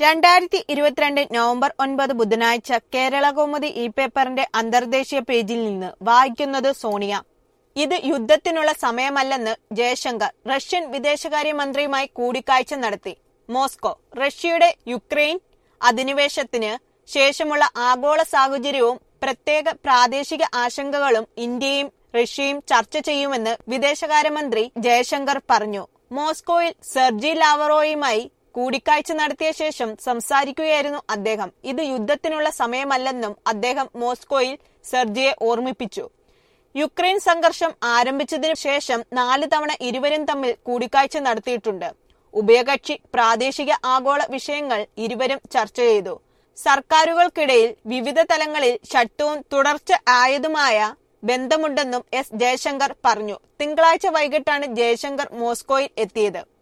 രണ്ടായിരത്തി ഇരുപത്തിരണ്ട് നവംബർ ഒൻപത് ബുധനാഴ്ച കേരളകൗമുദി ഇ പേപ്പറിന്റെ അന്തർദേശീയ പേജിൽ നിന്ന് വായിക്കുന്നത് സോണിയ ഇത് യുദ്ധത്തിനുള്ള സമയമല്ലെന്ന് ജയശങ്കർ റഷ്യൻ വിദേശകാര്യമന്ത്രിയുമായി കൂടിക്കാഴ്ച നടത്തി മോസ്കോ റഷ്യയുടെ യുക്രൈൻ അധിനിവേശത്തിന് ശേഷമുള്ള ആഗോള സാഹചര്യവും പ്രത്യേക പ്രാദേശിക ആശങ്കകളും ഇന്ത്യയും റഷ്യയും ചർച്ച ചെയ്യുമെന്ന് വിദേശകാര്യമന്ത്രി ജയശങ്കർ പറഞ്ഞു മോസ്കോയിൽ സെർജി ലാവറോയുമായി കൂടിക്കാഴ്ച നടത്തിയ ശേഷം സംസാരിക്കുകയായിരുന്നു അദ്ദേഹം ഇത് യുദ്ധത്തിനുള്ള സമയമല്ലെന്നും അദ്ദേഹം മോസ്കോയിൽ സെർജിയെ ഓർമ്മിപ്പിച്ചു യുക്രൈൻ സംഘർഷം ആരംഭിച്ചതിനു ശേഷം നാല് തവണ ഇരുവരും തമ്മിൽ കൂടിക്കാഴ്ച നടത്തിയിട്ടുണ്ട് ഉഭയകക്ഷി പ്രാദേശിക ആഗോള വിഷയങ്ങൾ ഇരുവരും ചർച്ച ചെയ്തു സർക്കാരുകൾക്കിടയിൽ വിവിധ തലങ്ങളിൽ ശക്തവും തുടർച്ച ആയതുമായ ബന്ധമുണ്ടെന്നും എസ് ജയശങ്കർ പറഞ്ഞു തിങ്കളാഴ്ച വൈകിട്ടാണ് ജയശങ്കർ മോസ്കോയിൽ എത്തിയത്